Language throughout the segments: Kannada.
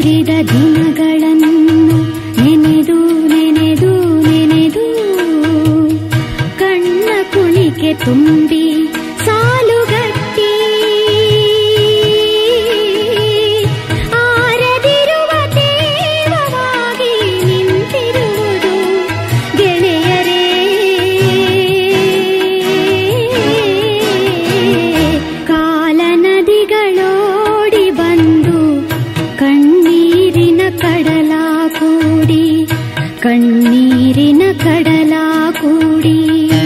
ಕಳೆಸಿದ ದಿನಗಳನ್ನು ನೆನೆದು ನೆನೆದು ನೆನೆದು ಕಣ್ಣ ಕುಣಿಕೆ ತುಂಬಿ ಸಾಲುಗಟ್ಟಿ ಆರದಿರುವ ದೇವವಾಗಿ ನಿಂತಿರುವುದು ಗೆಳೆಯರೇ ಕಾಲ ನದಿಗಳೋಡಿ ಬಂದು ಕಣ್ಣೀರಿನ ಕಡಲ ಕೂಡಿ ಕಣ್ಣೀರಿನ ಕಡಲ ಕೂಡಿ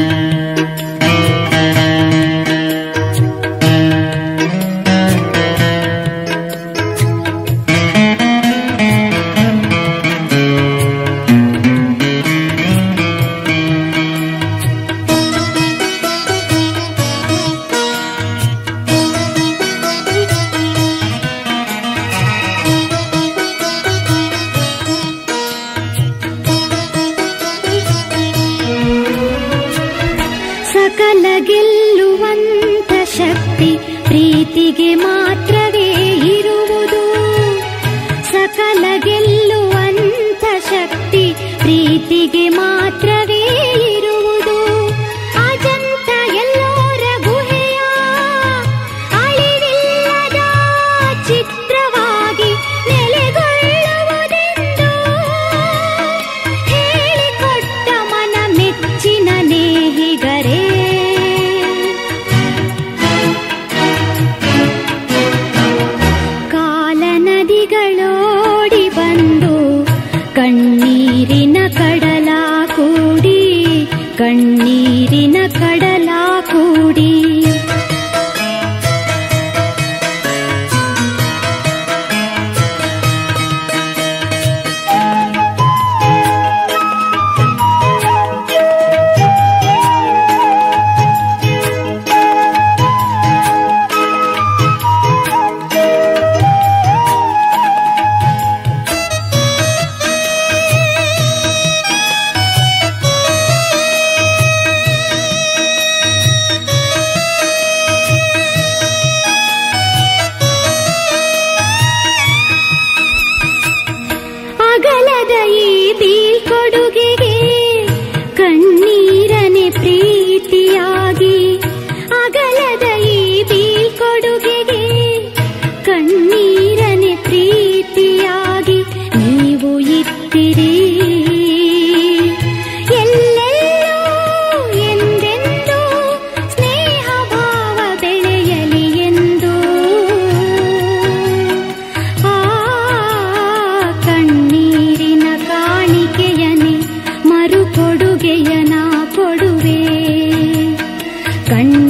ಸಕಲ ಗೆಲ್ಲುವಂತ ಶಕ್ತಿ ಪ್ರೀತಿಗೆ ಮಾತ್ರವೇ ಇರುವುದು ಸಕಲ ಗೆಲ್ಲುವಂತ ಶಕ್ತಿ ಪ್ರೀತಿಗೆ ಮಾತ್ರವೇ ಇರುವುದು ಅಜಂತ ಎಲ್ಲೋರ ಗುಹೆಯ ಅಳಿವಿಲ್ಲದ ಚಿತ್ರವಾಗಿ ನೆಲೆಗೊಳ್ಳುವುದೆಂದು ಹೇಳಿಕೊಟ್ಟ ಮನ ಮೆಚ್ಚಿನ ನೇಹಿಗರೇ ಕಾಲ ನದಿಗಳೋಡಿ ಬಂದು ಕಣ್ಣೀರಿನ ಕಡಲ ಕೂಡಿ ಕಣ್ಣೀರಿನ ಕಡಲ ಕೂಡಿ ಅಗಲದ ಈ ಬೀಳ್ಕೊಡುಗೆಗೆ ಕಣ್ಣೀರನೆ ಪ್ರೀತಿಯಾಗಿ ಅಗಲದ ಈ ಬೀಳ್ಕೊಡುಗೆಗೆ ಕಣ್ಣೀರನೆ ಪ್ರೀತಿಯಾಗಿ ನೀವು ಇತ್ತಿರಿ ಎಲ್ಲೆಲ್ಲೂ ಎಂದೆಂದೂ ಸ್ನೇಹ ಭಾವ ಬೆಳೆಯಲಿ ಎಂದು ಆ ಕಣ್ಣೀರಿನ ಕಾಣಿಕೆಯನೆ ಮರುಕೊಡುಗೆಯನ ಕೊಡುವೆ ಕಣ್ಣ